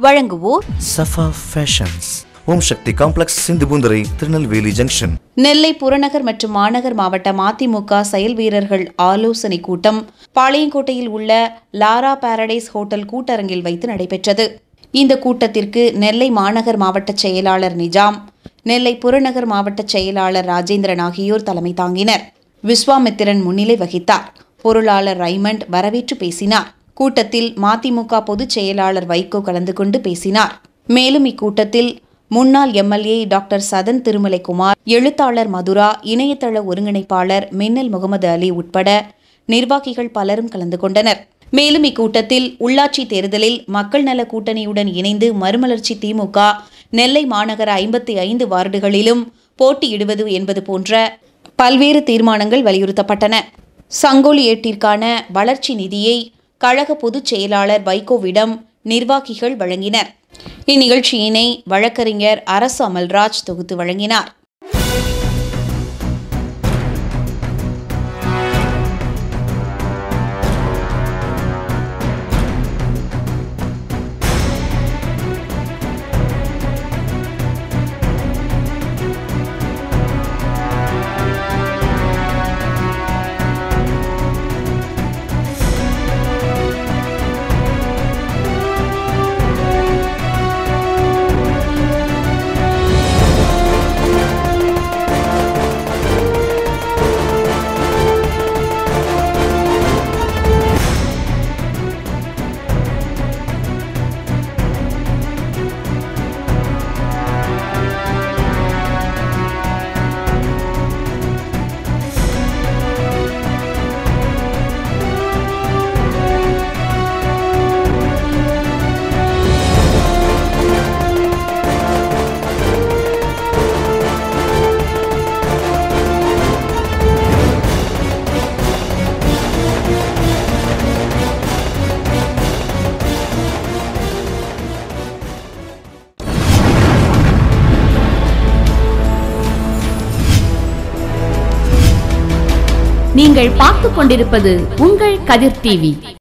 வழங்குவோர் Safa fashions Om Sakthi complex Sindhupoondurai Tirunelveli junction Nellai புறநகர் மற்றும் மாநகர் மாவட்ட மதிமுக செயல் வீரர்கள் ஆலோசனை கூட்டம் பாளையங்கோட்டையில் உள்ள லாரா பாரடைஸ் ஹோட்டல் கூட்டரங்கில் வைத்து நடைபெற்றது இந்த கூட்டத்திற்கு நெல்லை மாநகர் மாவட்ட செயலாளர் நிஜாம் நெல்லை புறநகர் மாவட்ட செயலாளர் ராஜேந்திரன் ஆகியோர் தலைமை தாங்கினர் விஸ்வாமித்திரன் முன்னிலை வகித்தார் பொருளாளர் ரைமண்ட் வரவேற்று பேசினார் கூட்டத்தில் மதிமுக பொதுச் செயலாளர் வைகோ கலந்து கொண்டு பேசினார் மேலும் இக்கூட்டத்தில் முன்னாள் எம்எல்ஏ டாக்டர் சதன் திருமலைக்குமார் எழுத்தாளர் மதுரா இணையதள ஒருங்கிணைப்பாளர் மின்னல் முகமது அலி உட்பட நிர்வாகிகள் பலரும் கலந்து கொண்டனர் மேலும் இக்கூட்டத்தில் உள்ளாட்சி தேர்தலில் மக்கள் நல கூட்டணியுடன் இணைந்து மறுமலர்ச்சி திமுக நெல்லை மாநகர ஐம்பத்தி ஐந்து வார்டுகளிலும் போட்டியிடுவது என்பது போன்ற பல்வேறு தீர்மானங்கள் வலியுறுத்தப்பட்டன சங்கோலி ஏட்டிற்கான வளர்ச்சி நிதியை கழக பொதுச் செயலாளர் வைகோவிடம் நிர்வாகிகள் வழங்கினர் இந்நிகழ்ச்சியினை வழக்கறிஞர் அரசு அமல்ராஜ் தொகுத்து வழங்கினார் நீங்கள் பார்த்துக் கொண்டிருப்பது உங்கள் கதிர் டிவி